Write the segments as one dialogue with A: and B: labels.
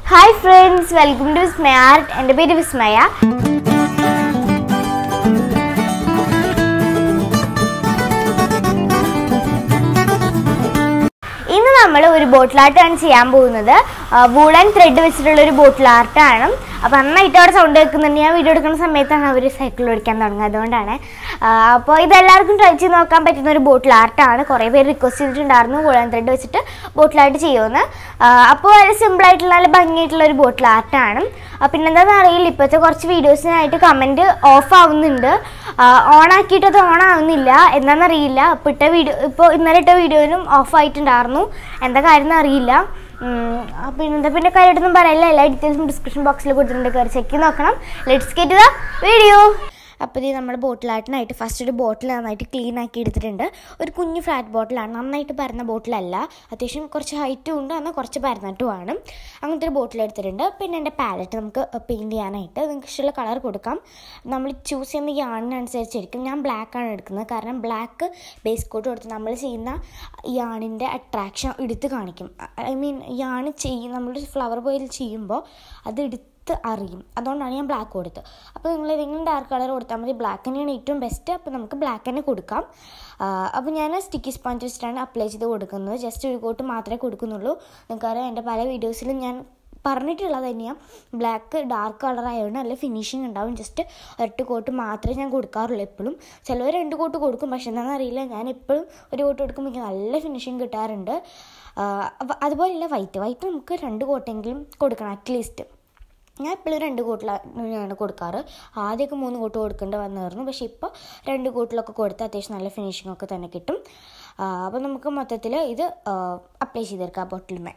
A: hi friends welcome to Vismaya art എൻ്റെ പേര് വിസ്മയ ഇന്ന് നമ്മൾ ഒരു ബോട്ടിൽ ആർട്ടാണ് ചെയ്യാൻ പോകുന്നത് വൂളൻ ത്രെഡ് വെച്ചിട്ടുള്ള ഒരു ബോട്ടിൽ ആർട്ടാണ് അപ്പോൾ നന്നായിട്ട് അവിടെ സൗണ്ട് കേൾക്കുന്നുണ്ട് ഞാൻ വീഡിയോ എടുക്കുന്ന സമയത്താണ് അവർ സൈക്കിൾ ഓടിക്കാൻ തുടങ്ങുന്നത് അതുകൊണ്ടാണ് അപ്പോൾ ഇതെല്ലാവർക്കും ട്രൈ ചെയ്ത് നോക്കാൻ പറ്റുന്ന ഒരു ബോട്ടിൽ ആർട്ടാണ് കുറേ പേര് റിക്വസ്റ്റ് ചെയ്തിട്ടുണ്ടായിരുന്നു വൂളൻ ത്രെഡ് വെച്ചിട്ട് ബോട്ടിൽ ആർട്ട് ചെയ്യുമെന്ന് അപ്പോൾ വളരെ സിമ്പിളായിട്ടുള്ള നല്ല ഭംഗിയായിട്ടുള്ള ഒരു ബോട്ടിൽ ആർട്ടാണ് പിന്നെന്താണെന്ന് അറിയില്ല ഇപ്പോഴത്തെ കുറച്ച് വീഡിയോസിനായിട്ട് കമൻറ്റ് ഓഫ് ആവുന്നുണ്ട് ഓൺ ആക്കിയിട്ട് അത് ഓൺ ആവുന്നില്ല എന്താണെന്നറിയില്ല ഇപ്പോൾ ഇട്ട വീഡിയോ ഇപ്പോൾ ഇന്നലെ ഇട്ട വീഡിയോയിലും ഓഫ് ആയിട്ടുണ്ടായിരുന്നു എന്താ കാര്യം എന്ന് അറിയില്ല ഉം, ആ, പിന്നെന്താ പിന്നെ കാര്യമായിട്ടൊന്നും പറയില്ല എല്ലാ ഡീറ്റെയിൽസും ഡിസ്ക്രിപ്ഷൻ ബോക്സിൽ കൊടുത്തിട്ടുണ്ട് കയറി ചെക്ക് ചെയ്ത് നോക്കണം ലെറ്റ്സ് ഗെറ്റ് ദ വീഡിയോ അപ്പോൾ ഇത് നമ്മൾ ബോട്ടിലാട്ടിനായിട്ട് ഫസ്റ്റ് ഒരു ബോട്ടിൽ നന്നായിട്ട് ക്ലീൻ ആക്കി എടുത്തിട്ടുണ്ട് ഒരു കുഞ്ഞു ഫ്ലാറ്റ് ബോട്ടിലാണ് നന്നായിട്ട് പരന്ന ബോട്ടിലല്ല അത്യാവശ്യം കുറച്ച് ഹൈറ്റും ഉണ്ട് എന്നാൽ കുറച്ച് പരന്നിട്ടുമാണ് അങ്ങനത്തെ ഒരു ബോട്ടിൽ എടുത്തിട്ടുണ്ട് പിന്നെ എൻ്റെ പാലറ്റ് നമുക്ക് പെയിൻറ്റ് ചെയ്യാനായിട്ട് നിങ്ങൾക്ക് ഇഷ്ടമുള്ള കളർ കൊടുക്കാം നമ്മൾ ചൂസ് ചെയ്യുന്ന യാണിനനുസരിച്ചിരിക്കും ഞാൻ black ആണ് എടുക്കുന്നത് കാരണം ബ്ലാക്ക് ബേസ് കോട്ട് കൊടുത്ത് നമ്മൾ ചെയ്യുന്ന യാണിൻ്റെ അട്രാക്ഷൻ എടുത്ത് കാണിക്കും ഐ മീൻ യാണ് ചെയ്യും നമ്മൾ ഫ്ലവർ ബോയിൽ ചെയ്യുമ്പോൾ അത് എടുത്ത് അറിയും അതുകൊണ്ടാണ് ഞാൻ ബ്ലാക്ക് കൊടുത്തത് അപ്പോൾ നിങ്ങൾ ഏതെങ്കിലും ഡാർക്ക് കളർ കൊടുത്താൽ മതി ബ്ലാക്ക് തന്നെയാണ് ഏറ്റവും ബെസ്റ്റ് അപ്പോൾ നമുക്ക് ബ്ലാക്ക് തന്നെ കൊടുക്കാം ആ, അപ്പോൾ ഞാൻ സ്റ്റിക്കി സ്പോഞ്ച് വെച്ചിട്ടാണ് അപ്ലൈ ചെയ്ത് കൊടുക്കുന്നത് ജസ്റ്റ് ഒരു കോട്ട് മാത്രമേ കൊടുക്കുന്നുള്ളൂ നിങ്ങൾക്കറിയാം എൻ്റെ പല വീഡിയോസിലും ഞാൻ പറഞ്ഞിട്ടുള്ളത് തന്നെയാണ് ബ്ലാക്ക് ഡാർക്ക് കളർ ആയതുകൊണ്ട് നല്ല ഫിനിഷിങ് ഉണ്ടാവും ജസ്റ്റ് ഒരൊറ്റ കോട്ട് മാത്രമേ ഞാൻ കൊടുക്കാറുള്ളൂ എപ്പോഴും ചിലവർ രണ്ട് കോട്ട് കൊടുക്കും പക്ഷെ എന്താണെന്ന് അറിയില്ല ഞാൻ എപ്പോഴും ഒരു കോട്ട് കൊടുക്കുമ്പോൾ എനിക്ക് നല്ല ഫിനിഷിങ് കിട്ടാറുണ്ട് ആ, അപ്പൊ അതുപോലെയല്ല വൈറ്റ് വൈറ്റ് നമുക്ക് രണ്ട് കോട്ടെങ്കിലും കൊടുക്കണം അറ്റ്ലീസ്റ്റ് ഞാൻ എപ്പോഴും രണ്ട് കോട്ടിലാണ് കൊടുക്കാറ് ആദ്യമൊക്കെ മൂന്ന് കോട്ട് കൊടുക്കേണ്ടി വന്നായിരുന്നു പക്ഷേ ഇപ്പോൾ രണ്ട് കോട്ടിലൊക്കെ കൊടുത്ത് അത്യാവശ്യം നല്ല ഫിനിഷിംഗ് ഒക്കെ തന്നെ കിട്ടും അപ്പോൾ നമുക്ക് മൊത്തത്തിൽ ഇത് അപ്ലൈ ചെയ്തെടുക്കാം ബോട്ടിലുമേ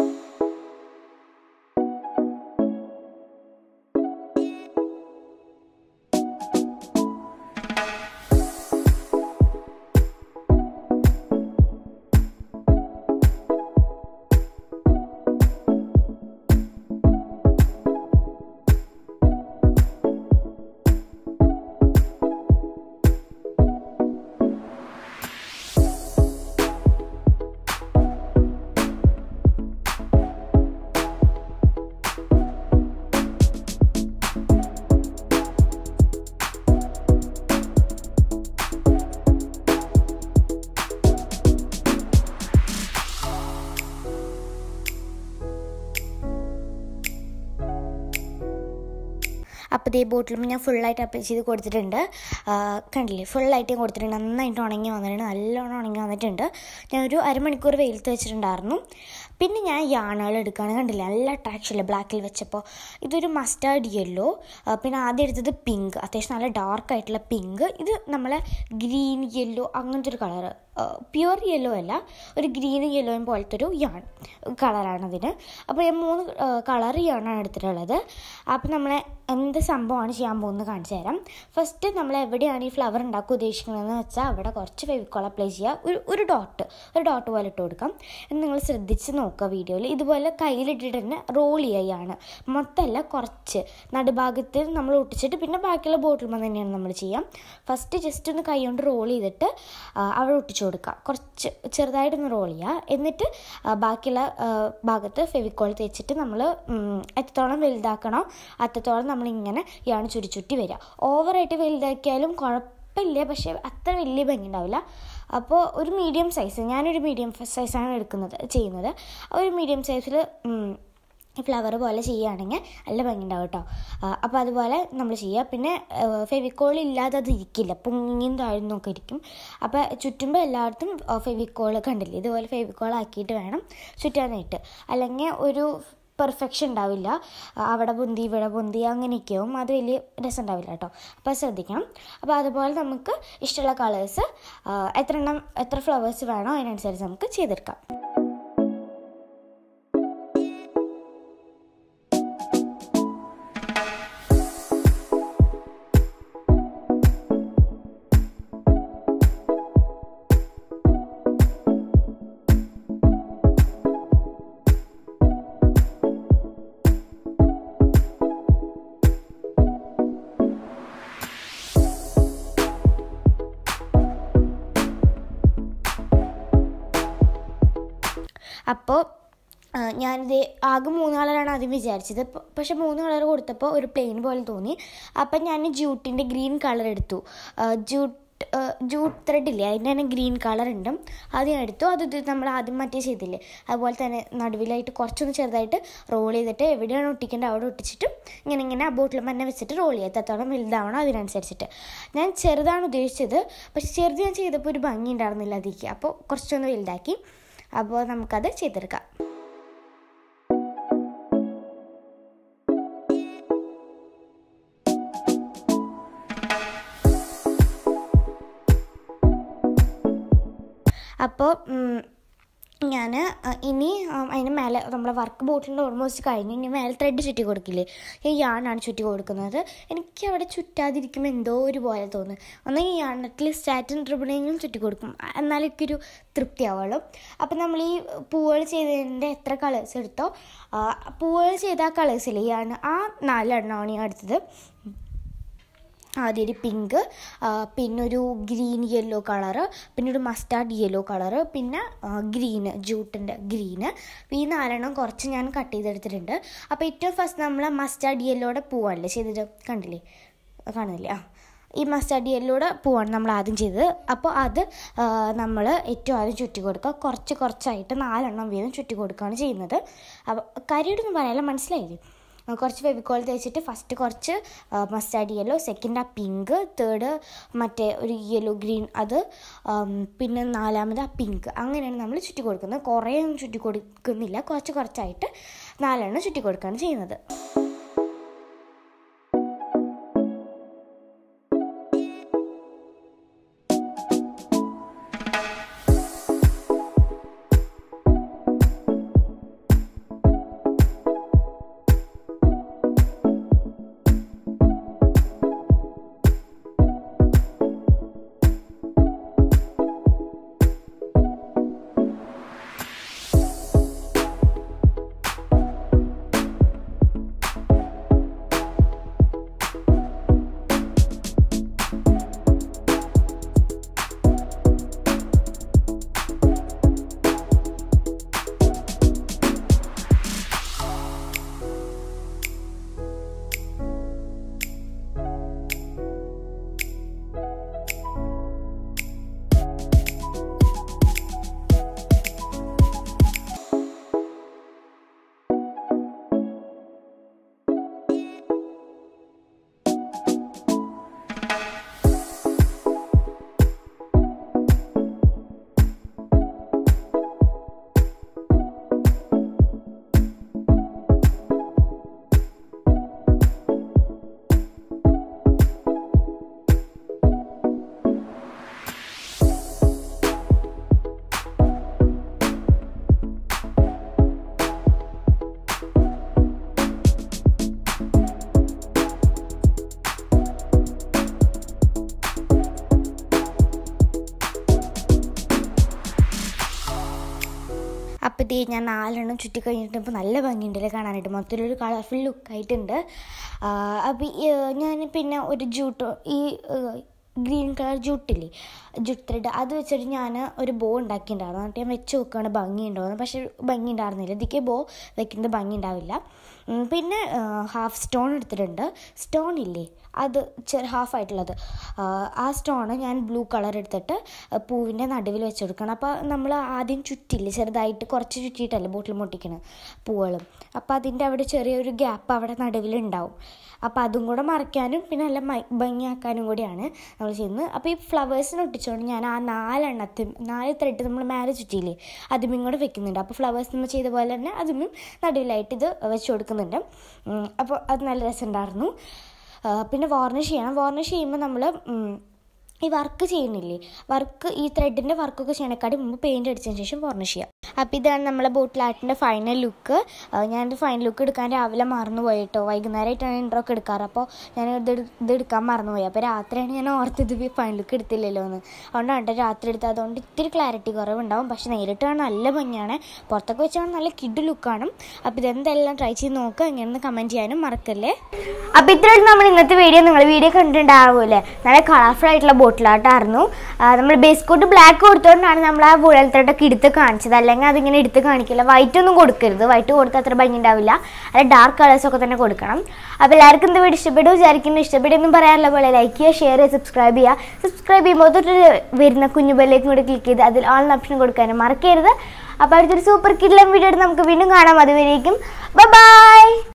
A: അപ്പോൾ ഇതേ ബോട്ടിലും ഞാൻ ഫുള്ളായിട്ട് അപ്ലൈ ചെയ്ത് കൊടുത്തിട്ടുണ്ട് ആ, കണ്ടില്ലേ ഫുള്ളായിട്ട് കൊടുത്തിട്ടുണ്ട് നന്നായിട്ട് ഉണങ്ങി വന്നിട്ടുണ്ട് നല്ലോണം ഉണങ്ങി വന്നിട്ടുണ്ട് ഞാനൊരു അരമണിക്കൂർ വെയിലത്ത് വെച്ചിട്ടുണ്ടായിരുന്നു പിന്നെ ഞാൻ യാണുകൾ എടുക്കുകയാണ് കണ്ടില്ലേ നല്ല അട്രാക്ഷനില്ല ബ്ലാക്കിൽ വെച്ചപ്പോൾ ഇതൊരു മസ്റ്റാർഡ് യെല്ലോ പിന്നെ ആദ്യം എടുത്തത് പിങ്ക് അത്യാവശ്യം നല്ല ഡാർക്ക് ആയിട്ടുള്ള പിങ്ക് ഇത് നമ്മളെ ഗ്രീൻ യെല്ലോ അങ്ങനത്തെ ഒരു കളറ് പ്യുവർ യെല്ലോ അല്ല ഒരു ഗ്രീനും യെല്ലോയും പോലത്തെ ഒരു യാൺ കളറാണ് അതിന് അപ്പോൾ ഞാൻ മൂന്ന് കളർ യാണാണ് എടുത്തിട്ടുള്ളത് അപ്പോൾ നമ്മളെ എന്ത് സംഭവമാണ് ചെയ്യാൻ പോകുന്നത് കാണിച്ചു തരാം ഫസ്റ്റ് നമ്മൾ എവിടെയാണ് ഈ ഫ്ലവർ ഉണ്ടാക്കാൻ ഉദ്ദേശിക്കുന്നതെന്ന് വെച്ചാൽ അവിടെ കുറച്ച് ഫെവിക്കോൾ അപ്ലൈ ചെയ്യുക ഒരു ഒരു ഡോട്ട് ഒരു ഡോട്ട് പോലെ ഇട്ട് കൊടുക്കാം എന്ന് നിങ്ങൾ ശ്രദ്ധിച്ച് നോക്കുക വീഡിയോയിൽ ഇതുപോലെ കയ്യിലിട്ടിട്ട് തന്നെ റോൾ ചെയ്യുകയാണ് മൊത്തമല്ല കുറച്ച് നടുഭാഗത്ത് നമ്മൾ ഒട്ടിച്ചിട്ട് പിന്നെ ബാക്കിയുള്ള ബോട്ടിൽ തന്നെയാണ് നമ്മൾ ചെയ്യാം ഫസ്റ്റ് ജസ്റ്റ് ഒന്ന് കൈ കൊണ്ട് റോൾ ചെയ്തിട്ട് ആ, അവിടെ ഒട്ടിച്ചു കൊടുക്കുക കുറച്ച് ചെറുതായിട്ടൊന്ന് റോൾ ചെയ്യുക എന്നിട്ട് ആ, ബാക്കിയുള്ള ആ, ഭാഗത്ത് ഫെവിക്കോൾ തേച്ചിട്ട് നമ്മൾ എത്രത്തോളം വലുതാക്കണോ അത്രത്തോളം നമ്മളിങ്ങനെ ഇയാണ് ചുറ്റി ചുറ്റി വരിക ഓവറായിട്ട് വലുതാക്കിയാലും കുഴപ്പമില്ല പക്ഷേ അത്ര വലിയ ഭംഗി ഉണ്ടാവില്ല അപ്പോൾ ഒരു മീഡിയം സൈസ് ഞാനൊരു മീഡിയം സൈസാണ് എടുക്കുന്നത് ചെയ്യുന്നത് ആ ഒരു മീഡിയം സൈസിൽ ഫ്ലവർ പോലെ ചെയ്യുകയാണെങ്കിൽ നല്ല ഭംഗി ഉണ്ടാവും കേട്ടോ അപ്പോൾ അതുപോലെ നമ്മൾ ചെയ്യുക പിന്നെ ഫെവിക്കോൾ ഇല്ലാതെ അത് ഇരിക്കില്ല പൊങ്ങിയും താഴ്ന്നൊക്കെ ഇരിക്കും അപ്പോൾ ചുറ്റുമ്പോൾ എല്ലായിടത്തും ഫെവിക്കോൾ കണ്ടില്ലേ ഇതുപോലെ ഫെവിക്കോൾ ആക്കിയിട്ട് വേണം ചുറ്റാനായിട്ട് അല്ലെങ്കിൽ ഒരു പെർഫെക്ഷൻ ഉണ്ടാവില്ല ആ, അവിടെ പൊന്തി ഇവിടെ പൊന്തി അങ്ങനെയൊക്കെയാവും അത് വലിയ രസം ഉണ്ടാവില്ല കേട്ടോ അപ്പോൾ ശ്രദ്ധിക്കണം അപ്പോൾ അതുപോലെ നമുക്ക് ഇഷ്ടമുള്ള കളേഴ്സ് എത്ര എണ്ണം എത്ര ഫ്ലവേഴ്സ് വേണോ അതിനനുസരിച്ച് നമുക്ക് ചെയ്തെടുക്കാം അപ്പോൾ ആ, ഞാനിത് ആകെ മൂന്ന് കളറാണ് ആദ്യം വിചാരിച്ചത് പ- പക്ഷെ മൂന്ന് കളർ കൊടുത്തപ്പോൾ ഒരു പ്ലെയിൻ പോലെ തോന്നി അപ്പം ഞാൻ ജൂട്ടിൻ്റെ ഗ്രീൻ കളർ എടുത്തു ആ, ജൂട്ട് ആ, ജൂട്ട് ത്രെഡ് ഇല്ലേ അതിൻ്റെ തന്നെ ഗ്രീൻ കളർ ഉണ്ട് അത് ഞാൻ എടുത്തു അത് ഇത് നമ്മൾ ആദ്യം മറ്റേ ചെയ്തില്ലേ അതുപോലെ തന്നെ നടുവിലായിട്ട് കുറച്ചൊന്ന് ചെറുതായിട്ട് റോൾ ചെയ്തിട്ട് എവിടെയാണ് ഒട്ടിക്കേണ്ടത് അവിടെ ഒട്ടിച്ചിട്ട് ഇങ്ങനെ ഇങ്ങനെ ആ ബോട്ടിൽ തന്നെ വെച്ചിട്ട് റോൾ ചെയ്യുക എത്രത്തോളം വലുതാവണം അതിനനുസരിച്ചിട്ട് ഞാൻ ചെറുതാണ് ഉദ്ദേശിച്ചത് പക്ഷെ ചെറുത് ഞാൻ ചെയ്തപ്പോൾ ഒരു ഭംഗി ഉണ്ടായിരുന്നില്ല അതിലേക്ക് അപ്പോൾ കുറച്ചൊന്ന് വലുതാക്കി അപ്പോൾ നമുക്കത് ചെയ്തെടുക്കാം അപ്പോൾ ഞാൻ ഇനി ഉം, അതിന് മേലെ നമ്മളെ വർക്ക് ബോട്ടിൻ്റെ ഓൾമോസ്റ്റ് കഴിഞ്ഞ് ഇനി മേലെ ത്രെഡ് ചുറ്റി കൊടുക്കില്ലേ ഈ യാണാണ് ചുറ്റി കൊടുക്കുന്നത് എനിക്ക് അവിടെ ചുറ്റാതിരിക്കുമ്പോൾ എന്തോ ഒരു പോലെ തോന്നുന്നു ഒന്ന് ഈ യാണത്തിൽ സ്റ്റാറ്റിൻ ട്രിബിളെങ്കിലും ചുറ്റി കൊടുക്കും എന്നാലും എനിക്കൊരു തൃപ്തിയാവുള്ളൂ അപ്പം നമ്മൾ ഈ പൂവുകൾ ചെയ്തതിൻ്റെ എത്ര കളേഴ്സ് എടുത്തോ ആ, പൂവുകൾ ചെയ്ത ആ കളേഴ്സില്ലേ ഈ യാണ് ആ നാലെണ്ണമാണ് ഞാൻ എടുത്തത് ആദ്യം ഒരു പിങ്ക് പിന്നെ ഒരു ഗ്രീൻ യെല്ലോ കളറ് പിന്നെ ഒരു മസ്റ്റാർഡ് യെല്ലോ കളറ് പിന്നെ ഗ്രീന് ജൂട്ടിൻ്റെ ഗ്രീന് ഈ നാലെണ്ണം കുറച്ച് ഞാൻ കട്ട് ചെയ്തെടുത്തിട്ടുണ്ട് അപ്പോൾ ഏറ്റവും ഫസ്റ്റ് നമ്മൾ മസ്റ്റാർഡ് യെല്ലോടെ പൂവാണല്ലേ ചെയ്തിട്ട് കണ്ടില്ലേ കാണില്ലേ ആ ഈ മസ്റ്റാർഡ് യെല്ലോടെ പൂവാണ് നമ്മൾ ആദ്യം ചെയ്തത് അപ്പോൾ അത് നമ്മൾ ഏറ്റവും ആദ്യം ചുറ്റി കൊടുക്കുക കുറച്ച് കുറച്ചായിട്ട് നാലെണ്ണം വീതം ചുറ്റി കൊടുക്കുകയാണ് ചെയ്യുന്നത് അപ്പോൾ കരിയോടൊന്നും പറയാനുള്ള മനസ്സിലായില്ലേ ആ, കുറച്ച് ഫെവിക്കോൾ തേച്ചിട്ട് ഫസ്റ്റ് കുറച്ച് മസ്റ്റാർഡ് യെല്ലോ സെക്കൻഡ് ആ പിങ്ക് തേർഡ് മറ്റേ ഒരു യെല്ലോ ഗ്രീൻ അത് ആം, പിന്നെ നാലാമത് ആ പിങ്ക് അങ്ങനെയാണ് നമ്മൾ ചുറ്റി കൊടുക്കുന്നത് കുറേ ഒന്നും ചുറ്റി കൊടുക്കുന്നില്ല കുറച്ച് കുറച്ചായിട്ട് നാലെണ്ണം ചുറ്റി കൊടുക്കുകയാണ് ചെയ്യുന്നത് അപ്പോൾ ഇതേ ഞാൻ നാലെണ്ണം ചുറ്റി കഴിഞ്ഞിട്ട് ഇപ്പോൾ നല്ല ഭംഗിയുണ്ടല്ലേ കാണാനായിട്ട് മൊത്തത്തിലൊരു കളർഫുൾ ലുക്കായിട്ടുണ്ട് അപ്പോൾ ഞാൻ പിന്നെ ഒരു ജൂട്ട് ഈ ഗ്രീൻ കളർ ജൂട്ടില്ലേ ജൂട്ട് ത്രെഡ് അത് വെച്ചിട്ട് ഞാൻ ഒരു ബോ ഉണ്ടാക്കിയിട്ടുണ്ടായിരുന്നു എന്നിട്ട് ഞാൻ വെച്ച് നോക്കുകയാണ് ഭംഗി ഉണ്ടോയെന്ന് പക്ഷേ ഭംഗി ഉണ്ടായിരുന്നില്ല ഇതിക്ക് ബോ വെക്കുന്നത് ഭംഗി ഉണ്ടാവില്ല ഉം, പിന്നെ ഹാഫ് സ്റ്റോൺ എടുത്തിട്ടുണ്ട് സ്റ്റോൺ ഇല്ലേ അത് ചെറു ഹാഫ് ആയിട്ടുള്ളത് ആ, ആ സ്റ്റോണ് ഞാൻ ബ്ലൂ കളർ എടുത്തിട്ട് പൂവിൻ്റെ നടുവിൽ വെച്ച് കൊടുക്കണം അപ്പോൾ നമ്മൾ ആദ്യം ചുറ്റില്ലേ ചെറുതായിട്ട് കുറച്ച് ചുറ്റിയിട്ടല്ലേ ബോട്ടിൽ മുട്ടിക്കണം പൂവുകളും അപ്പോൾ അതിൻ്റെ അവിടെ ചെറിയൊരു ഗ്യാപ്പ് അവിടെ നടുവിലുണ്ടാവും അപ്പോൾ അതും കൂടെ മറയ്ക്കാനും പിന്നെ നല്ല മ- ഭംഗിയാക്കാനും കൂടിയാണ് നമ്മൾ ചെയ്യുന്നത് അപ്പോൾ ഈ ഫ്ലവേഴ്സിന് ഒട്ടിച്ചുകൊണ്ട് ഞാൻ ആ നാലെണ്ണത്തിൽ നാല് ത്രെഡ് നമ്മൾ മേലെ ചുറ്റിയില്ലേ അതും കൂടെ വെക്കുന്നുണ്ട് അപ്പോൾ ഫ്ലവേഴ്സ് നമ്മൾ ചെയ്ത പോലെ തന്നെ അതും നടുവിലായിട്ട് ഇത് വെച്ച് കൊടുക്കുന്നുണ്ട് ഉം, അപ്പോൾ അത് നല്ല രസമുണ്ടായിരുന്നു ആ, പിന്നെ വാർണിഷ് ചെയ്യണം വാർണിഷ് ചെയ്യുമ്പോൾ നമ്മൾ ഈ വർക്ക് ചെയ്യുന്നില്ലേ വർക്ക് ഈ ത്രെഡിൻ്റെ വർക്കൊക്കെ ചെയ്യണേക്കാട്ടി മുമ്പ് പെയിൻറ് അടിച്ചതിന് ശേഷം വാർണിഷ് ചെയ്യാം അപ്പോൾ ഇതാണ് നമ്മളെ ബോട്ടിൽ ആർട്ടിൻ്റെ ഫൈനൽ ലുക്ക് ഞാനിത് ഫൈനൽ ലുക്ക് എടുക്കാൻ രാവിലെ മറന്നുപോയി കേട്ടോ വൈകുന്നേരമായിട്ടാണ് ഇൻട്രോ ഒക്കെ എടുക്കാറ് അപ്പോൾ ഞാൻ ഇത് എടു- ഇത് എടുക്കാൻ മറന്നുപോയി അപ്പോൾ രാത്രിയാണ് ഞാൻ ഓർത്തത് ഇത് ഫൈനൽ ലുക്ക് എടുത്തില്ലല്ലോ എന്ന് അതുകൊണ്ടാണ് കേട്ടോ രാത്രി എടുത്തത് അതുകൊണ്ട് ഇത്തിരി ക്ലാരിറ്റി കുറവുണ്ടാവും പക്ഷേ നേരിട്ട് കാണാൻ നല്ല ഭംഗിയാണ് പുറത്തൊക്കെ വെച്ചാൽ നല്ല കിഡ് ലുക്കാണ് അപ്പോൾ ഇതെന്തെല്ലാം ട്രൈ ചെയ്ത് നോക്കുക ഇങ്ങനെ കമൻറ്റ് ചെയ്യാനും മറക്കല്ലേ അപ്പോൾ ഇത്രയും നമ്മൾ ഇന്നത്തെ വീഡിയോ നിങ്ങൾ വീഡിയോ കണ്ടിട്ടുണ്ടാവുമല്ലേ നല്ല കളർഫുൾ ആയിട്ടുള്ള ബോട്ടിൽ ബോട്ടിലാട്ടായിരുന്നു നമ്മൾ ബേസ് കോട്ട് ബ്ലാക്ക് കൊടുത്തുകൊണ്ടാണ് നമ്മൾ ആ വുഴൽ ത്രെഡൊക്കെ എടുത്ത് കാണിച്ചത് അല്ലെങ്കിൽ അതിങ്ങനെ എടുത്ത് കാണിക്കില്ല വൈറ്റ് ഒന്നും കൊടുക്കരുത് വൈറ്റ് കൊടുത്താൽ അത്ര ഭംഗി ഉണ്ടാവില്ല അല്ല ഡാർക്ക് കളേഴ്സൊക്കെ തന്നെ കൊടുക്കണം അപ്പോൾ എല്ലാവർക്കും இந்த വീഡിയോ ഇഷ്ടപ്പെട്ടു വിചാരിക്കുന്നു ഇഷ്ടപ്പെട്ടെന്നും പറയാനുള്ള പോലെ ലൈക്ക് ചെയ്യുക ഷെയർ ചെയ്യുക സബ്സ്ക്രൈബ് ചെയ്യുക സബ്സ്ക്രൈബ് ചെയ്യുമ്പോൾ തൊട്ട് വരുന്ന കുഞ്ഞു ബെല്ലേക്ക് കൂടി ക്ലിക്ക് ചെയ്ത് അതിൽ ഓൺ ഓപ്ഷൻ കൊടുക്കാനും മറക്കരുത് അപ്പോൾ അടുത്തൊരു സൂപ്പർ കിഡ്ലം വീഡിയോ നമുക്ക് വീണ്ടും കാണാം അതുവരേക്കും ബൈ